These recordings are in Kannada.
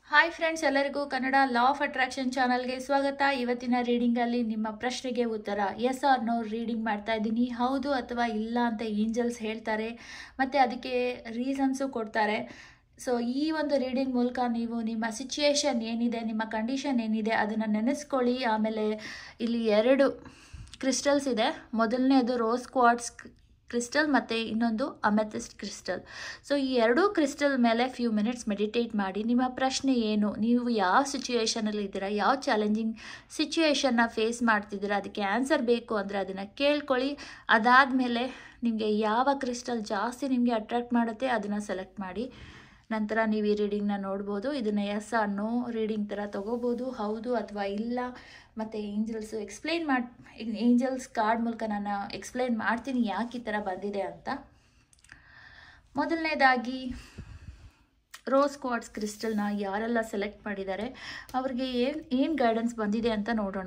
ಹಾಯ್ ಫ್ರೆಂಡ್ಸ್ ಎಲ್ಲರಿಗೂ ಕನ್ನಡ ಲಾ ಆಫ್ ಅಟ್ರಾಕ್ಷನ್ ಚಾನಲ್ಗೆ ಸ್ವಾಗತ ಇವತ್ತಿನ ರೀಡಿಂಗಲ್ಲಿ ನಿಮ್ಮ ಪ್ರಶ್ನೆಗೆ ಉತ್ತರ ಎಸ್ ಆರ್ ನೋ ರೀಡಿಂಗ್ ಮಾಡ್ತಾ ಇದ್ದೀನಿ ಹೌದು ಅಥವಾ ಇಲ್ಲ ಅಂತ ಏಂಜಲ್ಸ್ ಹೇಳ್ತಾರೆ ಮತ್ತು ಅದಕ್ಕೆ ರೀಸನ್ಸು ಕೊಡ್ತಾರೆ ಸೊ ಈ ಒಂದು ರೀಡಿಂಗ್ ಮೂಲಕ ನೀವು ನಿಮ್ಮ ಸಿಚುಯೇಷನ್ ಏನಿದೆ ನಿಮ್ಮ ಕಂಡೀಷನ್ ಏನಿದೆ ಅದನ್ನು ನೆನೆಸ್ಕೊಳ್ಳಿ ಆಮೇಲೆ ಇಲ್ಲಿ ಎರಡು ಕ್ರಿಸ್ಟಲ್ಸ್ ಇದೆ ಮೊದಲನೇದು ರೋಸ್ ಕ್ವಾರ್ಟ್ಸ್ ಕ್ರಿಸ್ಟಲ್ ಮತ್ತು ಇನ್ನೊಂದು ಅಮೆಥಿಸ್ಟ್ ಕ್ರಿಸ್ಟಲ್ ಸೊ ಈ ಎರಡೂ ಕ್ರಿಸ್ಟಲ್ ಮೇಲೆ ಫ್ಯೂ ಮಿನಿಟ್ಸ್ ಮೆಡಿಟೇಟ್ ಮಾಡಿ ನಿಮ್ಮ ಪ್ರಶ್ನೆ ಏನು ನೀವು ಯಾವ ಸಿಚುಯೇಷನಲ್ಲಿ ಇದ್ದೀರಾ ಯಾವ ಚಾಲೆಂಜಿಂಗ್ ಸಿಚುಯೇಷನ್ನ ಫೇಸ್ ಮಾಡ್ತಿದ್ದೀರಾ ಅದಕ್ಕೆ ಆನ್ಸರ್ ಬೇಕು ಅಂದರೆ ಅದನ್ನು ಕೇಳ್ಕೊಳ್ಳಿ ಅದಾದಮೇಲೆ ನಿಮಗೆ ಯಾವ ಕ್ರಿಸ್ಟಲ್ ಜಾಸ್ತಿ ನಿಮಗೆ ಅಟ್ರಾಕ್ಟ್ ಮಾಡುತ್ತೆ ಅದನ್ನು ಸೆಲೆಕ್ಟ್ ಮಾಡಿ ನಂತರ ನೀವು ಈ ರೀಡಿಂಗ್ನ ನೋಡ್ಬೋದು ಇದನ್ನು ಎಸ್ ಅನ್ನೋ ರೀಡಿಂಗ್ ಥರ ತೊಗೋಬೋದು ಹೌದು ಅಥವಾ ಇಲ್ಲ ಮತ್ತು ಏಂಜಲ್ಸು ಎಕ್ಸ್ಪ್ಲೈನ್ ಮಾಡಿ ಏಂಜಲ್ಸ್ ಕಾರ್ಡ್ ಮೂಲಕ ನಾನು ಎಕ್ಸ್ಪ್ಲೈನ್ ಮಾಡ್ತೀನಿ ಯಾಕೆ ಈ ಥರ ಬಂದಿದೆ ಅಂತ ಮೊದಲನೇದಾಗಿ ರೋಸ್ ಕ್ವಾರ್ಟ್ಸ್ ಕ್ರಿಸ್ಟಲ್ನ ಯಾರೆಲ್ಲ ಸೆಲೆಕ್ಟ್ ಮಾಡಿದ್ದಾರೆ ಅವ್ರಿಗೆ ಏನು ಏನು ಗೈಡೆನ್ಸ್ ಬಂದಿದೆ ಅಂತ ನೋಡೋಣ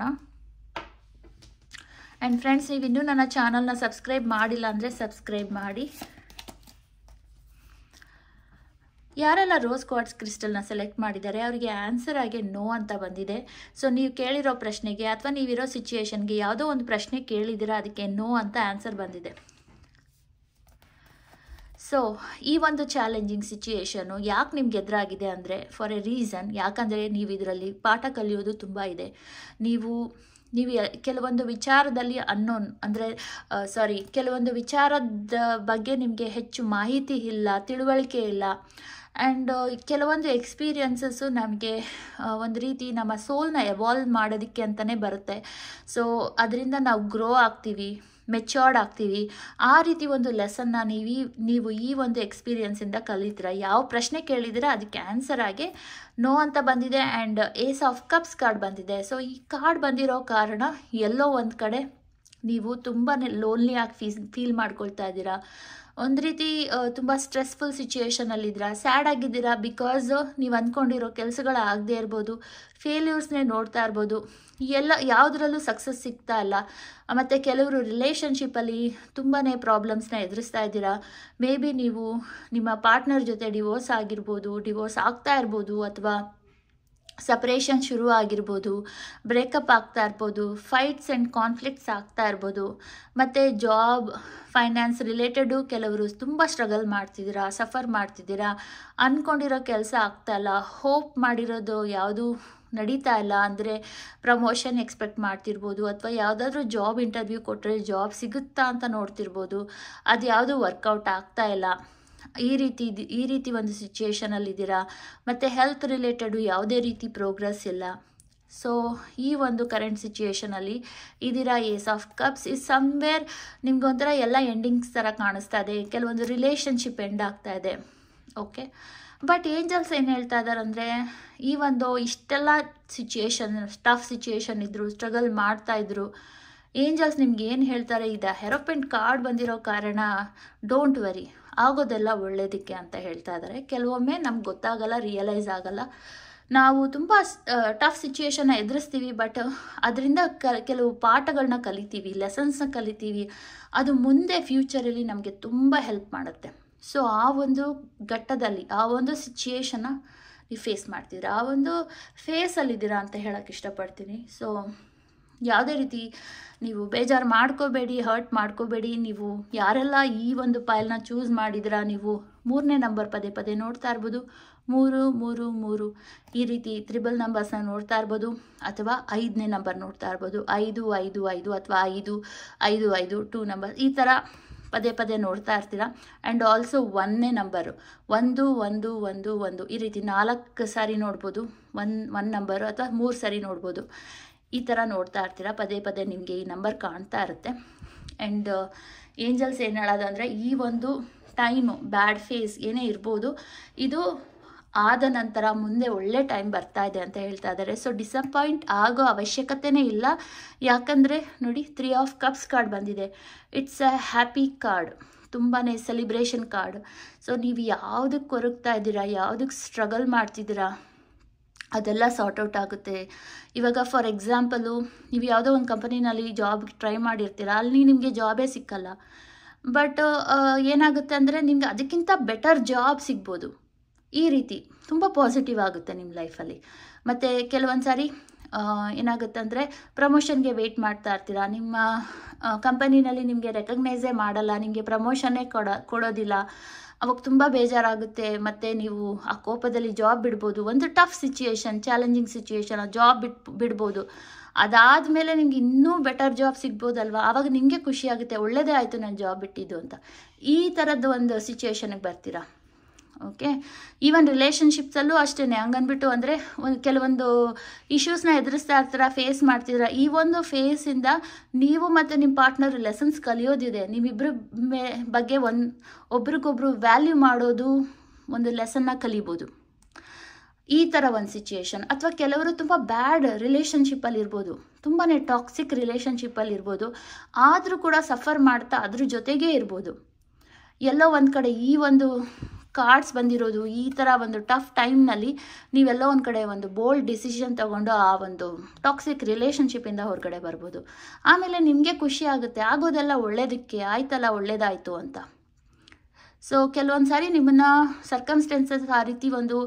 ಆ್ಯಂಡ್ ಫ್ರೆಂಡ್ಸ್ ನೀವು ಇನ್ನೂ ನನ್ನ ಚಾನಲ್ನ ಸಬ್ಸ್ಕ್ರೈಬ್ ಮಾಡಿಲ್ಲ ಅಂದರೆ ಸಬ್ಸ್ಕ್ರೈಬ್ ಮಾಡಿ ಯಾರೆಲ್ಲ ರೋಸ್ ಕ್ವಾರ್ಟ್ಸ್ ಕ್ರಿಸ್ಟಲ್ನ ಸೆಲೆಕ್ಟ್ ಮಾಡಿದ್ದಾರೆ ಅವರಿಗೆ ಆನ್ಸರ್ ಆಗಿ ನೋ ಅಂತ ಬಂದಿದೆ ಸೊ ನೀವು ಕೇಳಿರೋ ಪ್ರಶ್ನೆಗೆ ಅಥವಾ ನೀವಿರೋ ಸಿಚುಯೇಷನ್ಗೆ ಯಾವುದೋ ಒಂದು ಪ್ರಶ್ನೆ ಕೇಳಿದ್ದೀರಾ ಅದಕ್ಕೆ ನೋ ಅಂತ ಆನ್ಸರ್ ಬಂದಿದೆ ಸೊ ಈ ಒಂದು ಚಾಲೆಂಜಿಂಗ್ ಸಿಚುಯೇಷನು ಯಾಕೆ ನಿಮ್ಗೆ ಎದುರಾಗಿದೆ ಅಂದರೆ ಫಾರ್ ಎ ರೀಸನ್ ಯಾಕಂದರೆ ನೀವು ಇದರಲ್ಲಿ ಪಾಠ ಕಲಿಯೋದು ತುಂಬ ಇದೆ ನೀವು ನೀವು ಕೆಲವೊಂದು ವಿಚಾರದಲ್ಲಿ ಅನ್ನೋನ್ ಅಂದರೆ ಸಾರಿ ಕೆಲವೊಂದು ವಿಚಾರದ ಬಗ್ಗೆ ನಿಮಗೆ ಹೆಚ್ಚು ಮಾಹಿತಿ ಇಲ್ಲ ತಿಳುವಳಿಕೆ ಇಲ್ಲ ಆ್ಯಂಡ್ ಕೆಲವೊಂದು ಎಕ್ಸ್ಪೀರಿಯನ್ಸಸ್ಸು ನಮಗೆ ಒಂದು ರೀತಿ ನಮ್ಮ ಸೋಲ್ನ ಎವಾಲ್ವ್ ಮಾಡೋದಕ್ಕೆ ಅಂತಲೇ ಬರುತ್ತೆ ಸೊ ಅದರಿಂದ ನಾವು ಗ್ರೋ ಆಗ್ತೀವಿ ಮೆಚ್ಯೂರ್ಡ್ ಆಗ್ತೀವಿ ಆ ರೀತಿ ಒಂದು ಲೆಸನ್ನ ನೀವು ನೀವು ಈ ಒಂದು ಎಕ್ಸ್ಪೀರಿಯನ್ಸಿಂದ ಕಲಿತೀರ ಯಾವ ಪ್ರಶ್ನೆ ಕೇಳಿದಿರ ಅದಕ್ಕೆ ಆನ್ಸರ್ ಆಗಿ ನೋ ಅಂತ ಬಂದಿದೆ and ace of cups card ಬಂದಿದೆ ಸೊ ಈ ಕಾರ್ಡ್ ಬಂದಿರೋ ಕಾರಣ ಎಲ್ಲೋ ಒಂದು ಕಡೆ ನೀವು ತುಂಬಾ ಲೋನ್ಲಿ ಆಗಿ ಫೀಸ್ ಫೀಲ್ ಮಾಡ್ಕೊಳ್ತಾ ಇದ್ದೀರಾ ಒಂದು ರೀತಿ ತುಂಬ ಸ್ಟ್ರೆಸ್ಫುಲ್ ಸಿಚುಯೇಷನಲ್ಲಿದ್ದೀರಾ ಸ್ಯಾಡ್ ಆಗಿದ್ದೀರಾ ಬಿಕಾಸ್ ನೀವು ಅಂದ್ಕೊಂಡಿರೋ ಕೆಲಸಗಳು ಆಗದೆ ಇರ್ಬೋದು ಫೇಲ್ಯೂರ್ಸ್ನೇ ನೋಡ್ತಾ ಇರ್ಬೋದು ಎಲ್ಲ ಯಾವುದರಲ್ಲೂ ಸಕ್ಸಸ್ ಸಿಗ್ತಾ ಇಲ್ಲ ಮತ್ತು ಕೆಲವರು ರಿಲೇಷನ್ಶಿಪ್ಪಲ್ಲಿ ತುಂಬಾ ಪ್ರಾಬ್ಲಮ್ಸ್ನ ಎದುರಿಸ್ತಾ ಇದ್ದೀರಾ ಮೇ ಬಿ ನೀವು ನಿಮ್ಮ ಪಾರ್ಟ್ನರ್ ಜೊತೆ ಡಿವೋರ್ಸ್ ಆಗಿರ್ಬೋದು ಡಿವೋರ್ಸ್ ಆಗ್ತಾ ಇರ್ಬೋದು ಅಥವಾ ಸಪ್ರೇಷನ್ ಶುರು ಆಗಿರ್ಬೋದು ಬ್ರೇಕಪ್ ಆಗ್ತಾ ಇರ್ಬೋದು ಫೈಟ್ಸ್ ಆ್ಯಂಡ್ ಕಾನ್ಫ್ಲಿಕ್ಟ್ಸ್ ಆಗ್ತಾ ಇರ್ಬೋದು ಮತ್ತು ಜಾಬ್ ಫೈನಾನ್ಸ್ ರಿಲೇಟೆಡು ಕೆಲವರು ತುಂಬ ಸ್ಟ್ರಗಲ್ ಮಾಡ್ತಿದ್ದೀರಾ ಸಫರ್ ಮಾಡ್ತಿದ್ದೀರಾ ಅಂದ್ಕೊಂಡಿರೋ ಕೆಲಸ ಆಗ್ತಾ ಇಲ್ಲ ಹೋಪ್ ಮಾಡಿರೋದು ಯಾವುದು ನಡೀತಾ ಇಲ್ಲ ಅಂದರೆ ಪ್ರಮೋಷನ್ ಎಕ್ಸ್ಪೆಕ್ಟ್ ಮಾಡ್ತಿರ್ಬೋದು ಅಥವಾ ಯಾವುದಾದ್ರೂ ಜಾಬ್ ಇಂಟರ್ವ್ಯೂ ಕೊಟ್ಟರೆ ಜಾಬ್ ಸಿಗುತ್ತಾ ಅಂತ ನೋಡ್ತಿರ್ಬೋದು ಅದು ಯಾವುದು ವರ್ಕೌಟ್ ಆಗ್ತಾ ಇಲ್ಲ ಈ ರೀತಿ ಈ ರೀತಿ ಒಂದು ಸಿಚುಯೇಷನಲ್ಲಿದ್ದೀರಾ ಮತ್ತು ಹೆಲ್ತ್ ರಿಲೇಟೆಡು ಯಾವುದೇ ರೀತಿ ಪ್ರೋಗ್ರೆಸ್ ಇಲ್ಲ ಸೊ ಈ ಒಂದು ಕರೆಂಟ್ ಸಿಚುಯೇಷನಲ್ಲಿ ಇದ್ದೀರಾ ace of cups is somewhere ನಿಮ್ಗೊಂಥರ ಎಲ್ಲ ಎಂಡಿಂಗ್ಸ್ ಥರ ಕಾಣಿಸ್ತಾ ಇದೆ ಕೆಲವೊಂದು ರಿಲೇಷನ್ಶಿಪ್ ಎಂಡ್ ಆಗ್ತಾ ಇದೆ ಓಕೆ ಬಟ್ ಏಂಜಲ್ಸ್ ಏನು ಹೇಳ್ತಾ ಇದ್ದಾರೆ ಅಂದರೆ ಈ ಒಂದು ಇಷ್ಟೆಲ್ಲ ಸಿಚುಯೇಷನ್ ಟಫ್ ಸಿಚುಯೇಷನ್ ಇದ್ದರು ಸ್ಟ್ರಗಲ್ ಮಾಡ್ತಾಯಿದ್ರು ಏಂಜಲ್ಸ್ ನಿಮ್ಗೆ ಏನು ಹೇಳ್ತಾರೆ ಇದು ಹೆರೋಪೆಂಟ್ ಕಾರ್ಡ್ ಬಂದಿರೋ ಕಾರಣ ಡೋಂಟ್ ವರಿ ಆಗೋದೆಲ್ಲ ಒಳ್ಳೇದಕ್ಕೆ ಅಂತ ಹೇಳ್ತಾ ಇದ್ದಾರೆ ಕೆಲವೊಮ್ಮೆ ನಮ್ಗೆ ಗೊತ್ತಾಗಲ್ಲ ರಿಯಲೈಸ್ ಆಗಲ್ಲ ನಾವು ತುಂಬ ಟಫ್ ಸಿಚುಯೇಷನ್ನ ಎದುರಿಸ್ತೀವಿ ಬಟ್ ಅದರಿಂದ ಕ ಕೆಲವು ಪಾಠಗಳನ್ನ ಕಲಿತೀವಿ ಲೆಸನ್ಸ್ನ ಕಲಿತೀವಿ ಅದು ಮುಂದೆ ಫ್ಯೂಚರಲ್ಲಿ ನಮಗೆ ತುಂಬ ಹೆಲ್ಪ್ ಮಾಡುತ್ತೆ ಸೊ ಆ ಒಂದು ಘಟ್ಟದಲ್ಲಿ ಆ ಒಂದು ಸಿಚುಯೇಷನ್ನ ನೀವು ಫೇಸ್ ಮಾಡ್ತೀರಾ ಆ ಒಂದು ಫೇಸಲ್ಲಿದ್ದೀರಾ ಅಂತ ಹೇಳೋಕ್ಕೆ ಇಷ್ಟಪಡ್ತೀನಿ ಸೊ ಯಾವುದೇ ರೀತಿ ನೀವು ಬೇಜಾರು ಮಾಡ್ಕೋಬೇಡಿ ಹರ್ಟ್ ಮಾಡ್ಕೋಬೇಡಿ ನೀವು ಯಾರೆಲ್ಲ ಈ ಒಂದು ಫೈಲ್ನ ಚೂಸ್ ಮಾಡಿದಿರಾ ನೀವು ಮೂರನೇ ನಂಬರ್ ಪದೇ ಪದೇ ನೋಡ್ತಾ ಇರ್ಬೋದು ಮೂರು ಮೂರು ಮೂರು ಈ ರೀತಿ ತ್ರಿಬಲ್ ನಂಬರ್ಸ್ನ ನೋಡ್ತಾ ಇರ್ಬೋದು ಅಥವಾ ಐದನೇ ನಂಬರ್ ನೋಡ್ತಾ ಇರ್ಬೋದು ಐದು ಐದು ಐದು ಅಥವಾ ಐದು ಐದು ಐದು ಟೂ ನಂಬರ್ ಈ ಥರ ಪದೇ ಪದೇ ನೋಡ್ತಾ ಇರ್ತೀರಾ ಆ್ಯಂಡ್ ಆಲ್ಸೋ ಒಂದನೇ ನಂಬರು ಒಂದು ಒಂದು ಒಂದು ಒಂದು ಈ ರೀತಿ ನಾಲ್ಕು ಸಾರಿ ನೋಡ್ಬೋದು ಒನ್ ಒನ್ ನಂಬರು ಅಥವಾ ಮೂರು ಸಾರಿ ನೋಡ್ಬೋದು ಈ ಥರ ನೋಡ್ತಾ ಇರ್ತೀರ ಪದೇ ಪದೇ ನಿಮಗೆ ಈ ನಂಬರ್ ಕಾಣ್ತಾ ಇರುತ್ತೆ ಆ್ಯಂಡ್ ಏಂಜಲ್ಸ್ ಏನು ಹೇಳೋದಂದರೆ ಈ ಒಂದು ಟೈಮು ಬ್ಯಾಡ್ ಫೇಸ್ ಏನೇ ಇರ್ಬೋದು ಇದು ಆದ ನಂತರ ಮುಂದೆ ಒಳ್ಳೆ ಟೈಮ್ ಬರ್ತಾ ಇದೆ ಅಂತ ಹೇಳ್ತಾ ಇದ್ದಾರೆ ಸೊ ಡಿಸಪಾಯಿಂಟ್ ಆಗೋ ಅವಶ್ಯಕತೆನೇ ಇಲ್ಲ ಯಾಕಂದರೆ ನೋಡಿ ತ್ರೀ ಆಫ್ ಕಪ್ಸ್ ಕಾರ್ಡ್ ಬಂದಿದೆ ಇಟ್ಸ್ ಅ ಹ್ಯಾಪಿ ಕಾರ್ಡ್ ತುಂಬಾ ಸೆಲಿಬ್ರೇಷನ್ ಕಾರ್ಡ್ ಸೊ ನೀವು ಯಾವುದಕ್ಕೆ ಕೊರಗ್ತಾ ಇದ್ದೀರಾ ಯಾವುದಕ್ಕೆ ಸ್ಟ್ರಗಲ್ ಮಾಡ್ತಿದ್ದೀರಾ ಅದೆಲ್ಲ ಸಾರ್ಟ್ ಔಟ್ ಆಗುತ್ತೆ ಇವಾಗ ಫಾರ್ ಎಕ್ಸಾಂಪಲು ನೀವು ಯಾವುದೋ ಒಂದು ಕಂಪನಿನಲ್ಲಿ ಜಾಬ್ ಟ್ರೈ ಮಾಡಿರ್ತೀರ ಅಲ್ಲಿ ನಿಮಗೆ ಜಾಬೇ ಸಿಕ್ಕಲ್ಲ ಬಟ್ ಏನಾಗುತ್ತೆ ಅಂದರೆ ನಿಮ್ಗೆ ಅದಕ್ಕಿಂತ ಬೆಟರ್ ಜಾಬ್ ಸಿಗ್ಬೋದು ಈ ರೀತಿ ತುಂಬ ಪಾಸಿಟಿವ್ ಆಗುತ್ತೆ ನಿಮ್ಮ ಲೈಫಲ್ಲಿ ಮತ್ತು ಕೆಲವೊಂದು ಸಾರಿ ಏನಾಗುತ್ತೆ ಅಂದರೆ ಪ್ರಮೋಷನ್ಗೆ ವೆಯ್ಟ್ ಮಾಡ್ತಾ ಇರ್ತೀರಾ ನಿಮ್ಮ ಕಂಪನಿನಲ್ಲಿ ನಿಮಗೆ ರೆಕಗ್ನೈಸೇ ಮಾಡಲ್ಲ ನಿಮಗೆ ಪ್ರಮೋಷನ್ನೇ ಕೊಡ ಕೊಡೋದಿಲ್ಲ ಅವಾಗ ತುಂಬ ಬೇಜಾರಾಗುತ್ತೆ ಮತ್ತು ನೀವು ಆ ಕೋಪದಲ್ಲಿ ಜಾಬ್ ಬಿಡ್ಬೋದು ಒಂದು ಟಫ್ ಸಿಚುಯೇಷನ್ ಚಾಲೆಂಜಿಂಗ್ ಸಿಚುಯೇಷನ್ ಆ ಜಾಬ್ ಬಿಟ್ ಬಿಡ್ಬೋದು ಅದಾದಮೇಲೆ ನಿಮ್ಗೆ ಇನ್ನೂ ಬೆಟರ್ ಜಾಬ್ ಸಿಗ್ಬೋದಲ್ವಾ ಆವಾಗ ನಿಮಗೆ ಖುಷಿ ಆಗುತ್ತೆ ಒಳ್ಳೇದೇ ಆಯಿತು ನಾನು ಜಾಬ್ ಬಿಟ್ಟಿದ್ದು ಅಂತ ಈ ಥರದ್ದು ಒಂದು ಸಿಚುಯೇಷನ್ಗೆ ಬರ್ತೀರಾ ಓಕೆ ಈವನ್ ರಿಲೇಷನ್ಶಿಪ್ಸಲ್ಲೂ ಅಷ್ಟೇ ಹಂಗನ್ಬಿಟ್ಟು ಅಂದರೆ ಒಂದು ಕೆಲವೊಂದು ಇಶ್ಯೂಸ್ನ ಎದುರಿಸ್ತಾ ಇರ್ತೀರಾ ಫೇಸ್ ಮಾಡ್ತಿದ್ದೀರಾ ಈ ಒಂದು ಫೇಸಿಂದ ನೀವು ಮತ್ತು ನಿಮ್ಮ ಪಾರ್ಟ್ನರ್ ಲೆಸನ್ಸ್ ಕಲಿಯೋದಿದೆ ನಿಮ್ಮಿಬ್ಬರ ಮೇ ಬಗ್ಗೆ ಒಂದು ಒಬ್ರಿಗೊಬ್ರು ವ್ಯಾಲ್ಯೂ ಮಾಡೋದು ಒಂದು ಲೆಸನ್ನ ಕಲಿಬೋದು ಈ ಥರ ಒಂದು ಸಿಚುಯೇಷನ್ ಅಥವಾ ಕೆಲವರು ತುಂಬ ಬ್ಯಾಡ್ ರಿಲೇಷನ್ಶಿಪ್ಪಲ್ಲಿ ಇರ್ಬೋದು ತುಂಬಾ ಟಾಕ್ಸಿಕ್ ರಿಲೇಷನ್ಶಿಪ್ಪಲ್ಲಿ ಇರ್ಬೋದು ಆದರೂ ಕೂಡ ಸಫರ್ ಮಾಡ್ತಾ ಅದ್ರ ಜೊತೆಗೇ ಇರ್ಬೋದು ಎಲ್ಲೋ ಒಂದು ಕಡೆ ಈ ಒಂದು ಕಾರ್ಡ್ಸ್ ಬಂದಿರೋದು ಈ ಥರ ಒಂದು ಟಫ್ ಟೈಮ್ನಲ್ಲಿ ನೀವೆಲ್ಲೋ ಒಂದು ಕಡೆ ಒಂದು ಬೋಲ್ಡ್ ಡಿಸಿಷನ್ ತಗೊಂಡು ಆ ಒಂದು ಟಾಕ್ಸಿಕ್ ರಿಲೇಷನ್ಶಿಪ್ಪಿಂದ ಹೊರಗಡೆ ಬರ್ಬೋದು ಆಮೇಲೆ ನಿಮಗೆ ಖುಷಿ ಆಗುತ್ತೆ ಆಗೋದೆಲ್ಲ ಒಳ್ಳೇದಕ್ಕೆ ಆಯ್ತಲ್ಲ ಒಳ್ಳೇದಾಯಿತು ಅಂತ ಸೊ ಕೆಲವೊಂದು ಸಾರಿ ನಿಮ್ಮನ್ನು ಸರ್ಕಮ್ಸ್ಟೆನ್ಸಸ್ ಆ ರೀತಿ ಒಂದು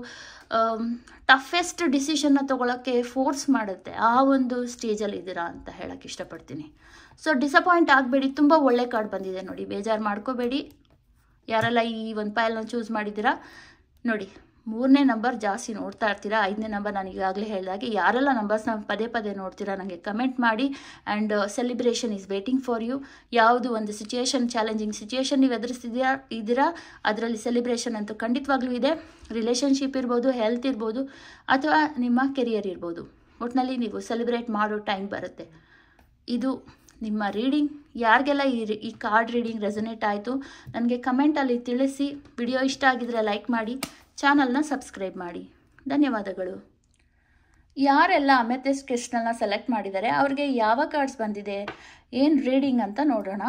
ಟಫೆಸ್ಟ್ ಡಿಸಿಷನ್ನ ತೊಗೊಳಕ್ಕೆ ಫೋರ್ಸ್ ಮಾಡುತ್ತೆ ಆ ಒಂದು ಸ್ಟೇಜಲ್ಲಿ ಇದ್ದೀರಾ ಅಂತ ಹೇಳಕ್ಕೆ ಇಷ್ಟಪಡ್ತೀನಿ ಸೊ ಡಿಸಪಾಯಿಂಟ್ ಆಗಬೇಡಿ ತುಂಬ ಒಳ್ಳೆ ಕಾರ್ಡ್ ಬಂದಿದೆ ನೋಡಿ ಬೇಜಾರು ಮಾಡ್ಕೋಬೇಡಿ ಯಾರೆಲ್ಲ ಈ ಒಂದು ಪೈಲ್ನ ಚೂಸ್ ಮಾಡಿದ್ದೀರಾ ನೋಡಿ ಮೂರನೇ ನಂಬರ್ ಜಾಸ್ತಿ ನೋಡ್ತಾ ಇರ್ತೀರಾ ಐದನೇ ನಂಬರ್ ನಾನು ಈಗಾಗಲೇ ಹೇಳಿದಾಗೆ ಯಾರೆಲ್ಲ ನಂಬರ್ಸ್ನ ಪದೇ ಪದೇ ನೋಡ್ತೀರಾ ನನಗೆ ಕಮೆಂಟ್ ಮಾಡಿ and celebration is waiting for you ಯಾವುದು ಒಂದು ಸಿಚುಯೇಷನ್ ಚಾಲೆಂಜಿಂಗ್ ಸಿಚುಯೇಷನ್ ನೀವು ಎದುರಿಸ್ತಿದ್ದೀರಾ ಇದ್ದೀರಾ ಅದರಲ್ಲಿ ಸೆಲಿಬ್ರೇಷನ್ ಅಂತೂ ಖಂಡಿತವಾಗ್ಲೂ ಇದೆ ರಿಲೇಷನ್ಶಿಪ್ ಇರ್ಬೋದು ಹೆಲ್ತ್ ಇರ್ಬೋದು ಅಥವಾ ನಿಮ್ಮ ಕೆರಿಯರ್ ಇರ್ಬೋದು ಒಟ್ಟಿನಲ್ಲಿ ನೀವು ಸೆಲಿಬ್ರೇಟ್ ಮಾಡೋ ಟೈಮ್ ಬರುತ್ತೆ ಇದು ನಿಮ್ಮ ರೀಡಿಂಗ್ ಯಾರಿಗೆಲ್ಲ ಈ ಈ ಕಾರ್ಡ್ ರೀಡಿಂಗ್ ರೆಸೊನೇಟ್ ಆಯಿತು ನನಗೆ ಕಮೆಂಟಲ್ಲಿ ತಿಳಿಸಿ ವಿಡಿಯೋ ಇಷ್ಟ ಆಗಿದ್ರೆ ಲೈಕ್ ಮಾಡಿ ಚಾನಲ್ನ ಸಬ್ಸ್ಕ್ರೈಬ್ ಮಾಡಿ ಧನ್ಯವಾದಗಳು ಯಾರೆಲ್ಲ ಅಮೆಥಿಸ್ಟ್ ಕ್ರಿಸ್ಟಲ್ನ ಸೆಲೆಕ್ಟ್ ಮಾಡಿದ್ದಾರೆ ಅವ್ರಿಗೆ ಯಾವ ಕಾರ್ಡ್ಸ್ ಬಂದಿದೆ ಏನು ರೀಡಿಂಗ್ ಅಂತ ನೋಡೋಣ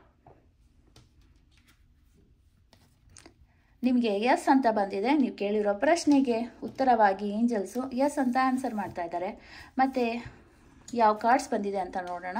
ನಿಮಗೆ ಎಸ್ ಅಂತ ಬಂದಿದೆ ನೀವು ಕೇಳಿರೋ ಪ್ರಶ್ನೆಗೆ ಉತ್ತರವಾಗಿ ಏಂಜಲ್ಸು ಎಸ್ ಅಂತ ಆನ್ಸರ್ ಮಾಡ್ತಾ ಇದ್ದಾರೆ ಮತ್ತು ಯಾವ ಕಾರ್ಡ್ಸ್ ಬಂದಿದೆ ಅಂತ ನೋಡೋಣ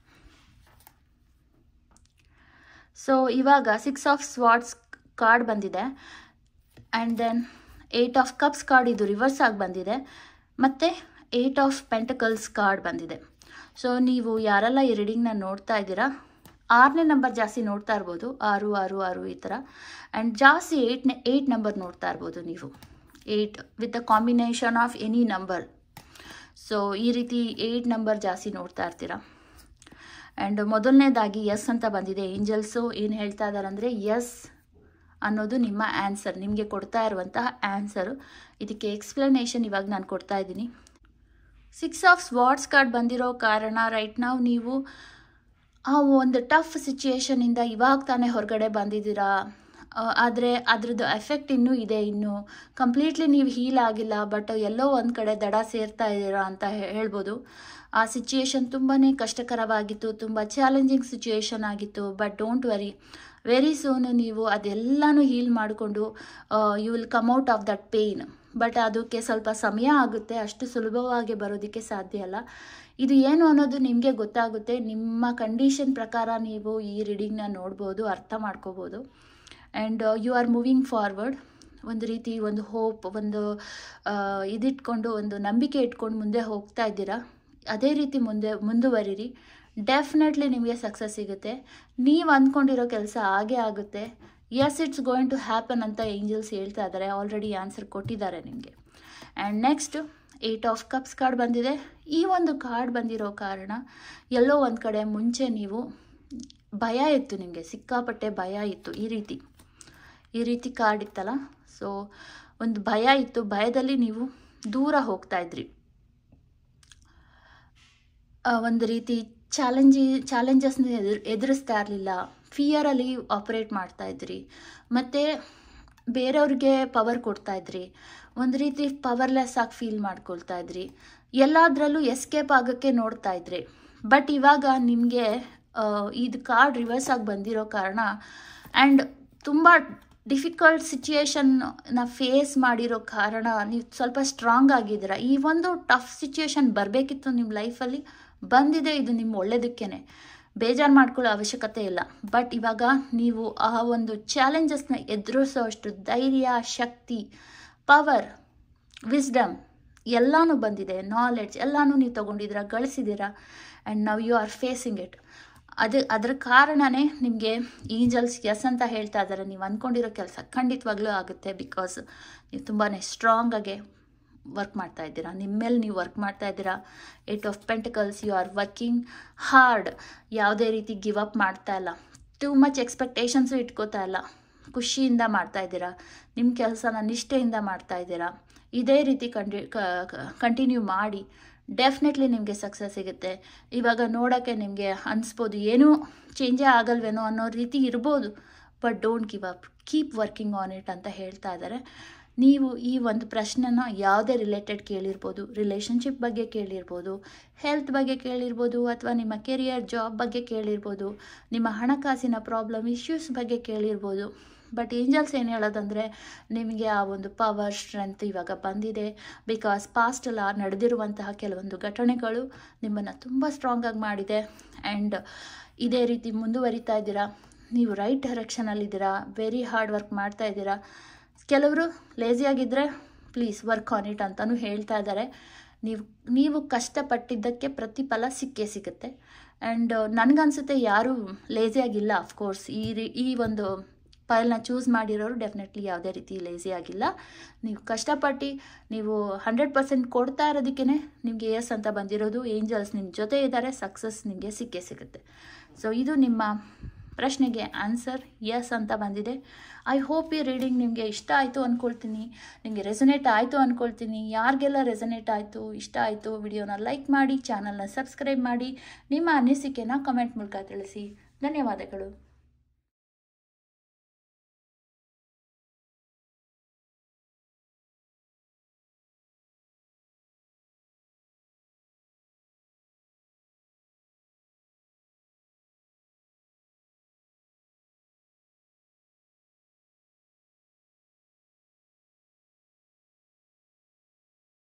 ಸೊ ಇವಾಗ ಸಿಕ್ಸ್ ಆಫ್ ಸ್ವಾಟ್ಸ್ ಕಾರ್ಡ್ ಬಂದಿದೆ and then eight of cups card ಇದು ರಿವರ್ಸ್ ಆಗಿ ಬಂದಿದೆ ಮತ್ತು ಏಯ್ಟ್ ಆಫ್ ಪೆಂಟಕಲ್ಸ್ ಕಾರ್ಡ್ ಬಂದಿದೆ ಸೊ ನೀವು ಯಾರೆಲ್ಲ ಈ ರೀಡಿಂಗ್ನ ನೋಡ್ತಾ ಇದ್ದೀರಾ ಆರನೇ ನಂಬರ್ ಜಾಸ್ತಿ ನೋಡ್ತಾ ಇರ್ಬೋದು ಆರು ಆರು ಆರು ಈ ಥರ ಆ್ಯಂಡ್ ಜಾಸ್ತಿ ಏಯ್ಟ್ನೇ ಏಯ್ಟ್ ನಂಬರ್ ನೋಡ್ತಾ ಇರ್ಬೋದು ನೀವು eight with a combination of any number so ಈ ರೀತಿ ಏಯ್ಟ್ ನಂಬರ್ ಜಾಸ್ತಿ ನೋಡ್ತಾ ಇರ್ತೀರಾ ಆ್ಯಂಡ್ ಮೊದಲನೇದಾಗಿ ಎಸ್ ಅಂತ ಬಂದಿದೆ ಏಂಜಲ್ಸು ಏನು ಹೇಳ್ತಾ ಇದ್ದಾರೆ ಅಂದರೆ ಎಸ್ ಅನ್ನೋದು ನಿಮ್ಮ ಆನ್ಸರ್ ನಿಮಗೆ ಕೊಡ್ತಾ ಇರುವಂತಹ ಆನ್ಸರು ಇದಕ್ಕೆ ಎಕ್ಸ್ಪ್ಲನೇಷನ್ ಇವಾಗ ನಾನು ಕೊಡ್ತಾ ಇದ್ದೀನಿ ಸಿಕ್ಸ್ ಆಫ್ ಸ್ವಾಟ್ಸ್ ಕಾರ್ಡ್ ಬಂದಿರೋ ಕಾರಣ ರೈಟ್ ನಾವು ನೀವು ಆ ಒಂದು ಟಫ್ ಸಿಚುಯೇಷನಿಂದ ಇವಾಗ ತಾನೇ ಹೊರಗಡೆ ಬಂದಿದ್ದೀರಾ ಆದರೆ ಅದ್ರದ್ದು ಎಫೆಕ್ಟ್ ಇನ್ನೂ ಇದೆ ಇನ್ನು ಕಂಪ್ಲೀಟ್ಲಿ ನೀವು ಹೀಲ್ ಆಗಿಲ್ಲ ಬಟ್ ಎಲ್ಲೋ ಒಂದು ಕಡೆ ದಡ ಸೇರ್ತಾ ಇದ್ದೀರಾ ಅಂತ ಹೇಳ್ಬೋದು ಆ ಸಿಚುಯೇಷನ್ ತುಂಬಾ ಕಷ್ಟಕರವಾಗಿತ್ತು ತುಂಬ ಚಾಲೆಂಜಿಂಗ್ ಸಿಚುಯೇಷನ್ ಆಗಿತ್ತು but don't worry very soon ನೀವು ಅದೆಲ್ಲನೂ ಹೀಲ್ ಮಾಡಿಕೊಂಡು you will come out of that pain but ಅದಕ್ಕೆ ಸ್ವಲ್ಪ ಸಮಯ ಆಗುತ್ತೆ ಅಷ್ಟು ಸುಲಭವಾಗಿ ಬರೋದಕ್ಕೆ ಸಾಧ್ಯ ಅಲ್ಲ ಇದು ಏನು ಅನ್ನೋದು ನಿಮಗೆ ಗೊತ್ತಾಗುತ್ತೆ ನಿಮ್ಮ ಕಂಡೀಷನ್ ಪ್ರಕಾರ ನೀವು ಈ ರೀಡಿಂಗ್ನ ನೋಡ್ಬೋದು ಅರ್ಥ ಮಾಡ್ಕೋಬೋದು and you are moving forward ಒಂದು ರೀತಿ ಒಂದು ಹೋಪ್ ಒಂದು ಇದಿಟ್ಕೊಂಡು ಒಂದು ನಂಬಿಕೆ ಇಟ್ಕೊಂಡು ಮುಂದೆ ಹೋಗ್ತಾ ಇದ್ದೀರಾ ಅದೇ ರೀತಿ ಮುಂದೆ ಮುಂದುವರಿರಿ ಡೆಫಿನೆಟ್ಲಿ ನಿಮಗೆ ಸಕ್ಸಸ್ ಸಿಗುತ್ತೆ ನೀವು ಅಂದ್ಕೊಂಡಿರೋ ಕೆಲಸ ಆಗೇ ಆಗುತ್ತೆ yes it's going to happen ಅಂತ ಏಂಜಲ್ಸ್ ಹೇಳ್ತಾ ಇದ್ದಾರೆ ಆಲ್ರೆಡಿ ಆನ್ಸರ್ ಕೊಟ್ಟಿದ್ದಾರೆ ನಿಮಗೆ and next eight of cups card ಬಂದಿದೆ ಈ ಒಂದು ಕಾರ್ಡ್ ಬಂದಿರೋ ಕಾರಣ ಎಲ್ಲೋ ಒಂದು ಕಡೆ ಮುಂಚೆ ನೀವು ಭಯ ಇತ್ತು ನಿಮಗೆ ಸಿಕ್ಕಾಪಟ್ಟೆ ಭಯ ಇತ್ತು ಈ ರೀತಿ ಈ ರೀತಿ ಕಾರ್ಡ್ ಇತ್ತಲ್ಲ ಸೊ ಒಂದು ಭಯ ಇತ್ತು ಭಯದಲ್ಲಿ ನೀವು ದೂರ ಹೋಗ್ತಾ ಇದ್ರಿ ಒಂದು ರೀತಿ ಚಾಲೆಂಜಿ ಚಾಲೆಂಜಸ್ನ ಎದುರು ಎದುರಿಸ್ತಾ ಇರಲಿಲ್ಲ ಫಿಯರಲ್ಲಿ ಆಪ್ರೇಟ್ ಮಾಡ್ತಾ ಇದ್ರಿ ಮತ್ತು ಬೇರೆಯವ್ರಿಗೆ ಪವರ್ ಕೊಡ್ತಾ ಇದ್ರಿ ಒಂದು ರೀತಿ ಪವರ್ಲೆಸ್ ಆಗಿ ಫೀಲ್ ಮಾಡ್ಕೊಳ್ತಾ ಇದ್ರಿ ಎಲ್ಲದರಲ್ಲೂ ಎಸ್ಕೇಪ್ ಆಗೋಕ್ಕೆ ನೋಡ್ತಾ ಇದ್ರಿ ಬಟ್ ಇವಾಗ ನಿಮಗೆ ಇದು ಕಾರ್ಡ್ ರಿವರ್ಸ್ ಆಗಿ ಬಂದಿರೋ ಕಾರಣ ಆ್ಯಂಡ್ ತುಂಬ ಡಿಫಿಕಲ್ಟ್ ಸಿಚುಯೇಷನ್ನ ಫೇಸ್ ಮಾಡಿರೋ ಕಾರಣ ನೀವು ಸ್ವಲ್ಪ ಸ್ಟ್ರಾಂಗ್ ಆಗಿದ್ದೀರಾ ಈ ಒಂದು ಟಫ್ ಸಿಚುಯೇಷನ್ ಬರಬೇಕಿತ್ತು ನಿಮ್ಮ ಲೈಫಲ್ಲಿ ಬಂದಿದೆ ಇದು ನಿಮ್ಮ ಒಳ್ಳೇದಕ್ಕೇ ಬೇಜಾರು ಮಾಡ್ಕೊಳ್ಳೋ ಅವಶ್ಯಕತೆ ಇಲ್ಲ ಬಟ್ ಇವಾಗ ನೀವು ಆ ಒಂದು ಚಾಲೆಂಜಸ್ನ ಎದುರಿಸೋ ಅಷ್ಟು ಧೈರ್ಯ ಶಕ್ತಿ ಪವರ್ ವಿಸ್ಡಮ್ ಎಲ್ಲನೂ ಬಂದಿದೆ ನಾಲೆಡ್ಜ್ ಎಲ್ಲನೂ ನೀವು ತೊಗೊಂಡಿದ್ದೀರಾ ಗಳಿಸಿದ್ದೀರಾ and now you are facing it ಅದು ಅದರ ಕಾರಣನೇ ನಿಮಗೆ ಈಂಜಲ್ಸ್ ಎಸ್ ಅಂತ ಹೇಳ್ತಾ ಇದ್ದಾರೆ ನೀವು ಅಂದ್ಕೊಂಡಿರೋ ಕೆಲಸ ಖಂಡಿತವಾಗ್ಲೂ ಆಗುತ್ತೆ ಬಿಕಾಸ್ ನೀವು ತುಂಬಾ ಸ್ಟ್ರಾಂಗಾಗೆ ವರ್ಕ್ ಮಾಡ್ತಾ ಇದ್ದೀರಾ ನಿಮ್ಮ ಮೇಲೆ ನೀವು ವರ್ಕ್ ಮಾಡ್ತಾ ಇದ್ದೀರಾ eight of pentacles you are working hard ಯಾವುದೇ ರೀತಿ ಗಿವ್ ಅಪ್ ಮಾಡ್ತಾ ಇಲ್ಲ ಟೂ ಮಚ್ ಎಕ್ಸ್ಪೆಕ್ಟೇಷನ್ಸು ಇಟ್ಕೋತಾ ಇಲ್ಲ ಖುಷಿಯಿಂದ ಮಾಡ್ತಾ ಇದ್ದೀರಾ ನಿಮ್ಮ ಕೆಲಸನ ನಿಷ್ಠೆಯಿಂದ ಮಾಡ್ತಾ ಇದ್ದೀರಾ ಇದೇ ರೀತಿ ಕಂಡಿ ಕಂಟಿನ್ಯೂ ಮಾಡಿ ಡೆಫಿನೆಟ್ಲಿ ನಿಮಗೆ ಸಕ್ಸಸ್ ಸಿಗುತ್ತೆ ಇವಾಗ ನೋಡೋಕ್ಕೆ ನಿಮಗೆ ಅನಿಸ್ಬೋದು ಏನೂ ಚೇಂಜೇ ಆಗಲ್ವೇನೋ ಅನ್ನೋ ರೀತಿ ಇರ್ಬೋದು but don't give up keep working on it ಅಂತ ಹೇಳ್ತಾ ಇದ್ದಾರೆ ನೀವು ಈ ಒಂದು ಪ್ರಶ್ನೆನ ಯಾವುದೇ ರಿಲೇಟೆಡ್ ಕೇಳಿರ್ಬೋದು ರಿಲೇಷನ್ಶಿಪ್ ಬಗ್ಗೆ ಕೇಳಿರ್ಬೋದು ಹೆಲ್ತ್ ಬಗ್ಗೆ ಕೇಳಿರ್ಬೋದು ಅಥವಾ ನಿಮ್ಮ ಕೆರಿಯರ್ ಜಾಬ್ ಬಗ್ಗೆ ಕೇಳಿರ್ಬೋದು ನಿಮ್ಮ ಹಣಕಾಸಿನ ಪ್ರಾಬ್ಲಮ್ ಇಶ್ಯೂಸ್ ಬಗ್ಗೆ ಕೇಳಿರ್ಬೋದು ಬಟ್ ಏಂಜಲ್ಸ್ ಏನು ಹೇಳೋದಂದರೆ ನಿಮಗೆ ಆ ಒಂದು ಪವರ್ ಸ್ಟ್ರೆಂತ್ ಇವಾಗ ಬಂದಿದೆ ಬಿಕಾಸ್ ಪಾಸ್ಟಲ್ಲ ನಡೆದಿರುವಂತಹ ಕೆಲವೊಂದು ಘಟನೆಗಳು ನಿಮ್ಮನ್ನು ತುಂಬ ಸ್ಟ್ರಾಂಗಾಗಿ ಮಾಡಿದೆ ಆ್ಯಂಡ್ ಇದೇ ರೀತಿ ಮುಂದುವರಿತಾ ಇದ್ದೀರಾ ನೀವು ರೈಟ್ ಡೈರೆಕ್ಷನಲ್ಲಿದ್ದೀರಾ ವೆರಿ ಹಾರ್ಡ್ ವರ್ಕ್ ಮಾಡ್ತಾ ಇದ್ದೀರಾ ಕೆಲವರು ಲೇಸಿಯಾಗಿದ್ದರೆ ಪ್ಲೀಸ್ ವರ್ಕ್ ಆನ್ ಇಟ್ ಅಂತಲೂ ಹೇಳ್ತಾ ಇದ್ದಾರೆ ನೀವು ನೀವು ಕಷ್ಟಪಟ್ಟಿದ್ದಕ್ಕೆ ಪ್ರತಿಫಲ ಸಿಕ್ಕೇ ಸಿಗುತ್ತೆ ಆ್ಯಂಡ್ ನನಗನ್ಸುತ್ತೆ ಯಾರೂ ಲೇಸಿಯಾಗಿಲ್ಲ ಅಫ್ಕೋರ್ಸ್ ಈ ರೀ ಈ ಒಂದು ಫೈಲ್ನ ಚೂಸ್ ಮಾಡಿರೋರು ಡೆಫಿನೆಟ್ಲಿ ಯಾವುದೇ ರೀತಿ ಲೇಸಿ ಆಗಿಲ್ಲ ನೀವು ಕಷ್ಟಪಟ್ಟು ನೀವು ಹಂಡ್ರೆಡ್ ಪರ್ಸೆಂಟ್ ಕೊಡ್ತಾ ಇರೋದಕ್ಕೇ ನಿಮಗೆ ಎಸ್ ಅಂತ ಬಂದಿರೋದು ಏಂಜಲ್ಸ್ ನಿಮ್ಮ ಜೊತೆ ಇದ್ದಾರೆ ಸಕ್ಸಸ್ ನಿಮಗೆ ಸಿಕ್ಕೇ ಸಿಗುತ್ತೆ ಸೊ ಇದು ನಿಮ್ಮ ಪ್ರಶ್ನೆಗೆ ಆನ್ಸರ್ ಎಸ್ ಅಂತ ಬಂದಿದೆ ಐ ಹೋಪ್ ಈ ರೀಡಿಂಗ್ ನಿಮಗೆ ಇಷ್ಟ ಆಯಿತು ಅಂದ್ಕೊಳ್ತೀನಿ ನಿಮಗೆ ರೆಸೊನೇಟ್ ಆಯಿತು ಅಂದ್ಕೊಳ್ತೀನಿ ಯಾರಿಗೆಲ್ಲ ರೆಸೊನೇಟ್ ಆಯಿತು ಇಷ್ಟ ಆಯಿತು ವಿಡಿಯೋನ ಲೈಕ್ ಮಾಡಿ ಚಾನಲ್ನ ಸಬ್ಸ್ಕ್ರೈಬ್ ಮಾಡಿ ನಿಮ್ಮ ಅನಿಸಿಕೆನ ಕಮೆಂಟ್ ಮೂಲಕ ತಿಳಿಸಿ ಧನ್ಯವಾದಗಳು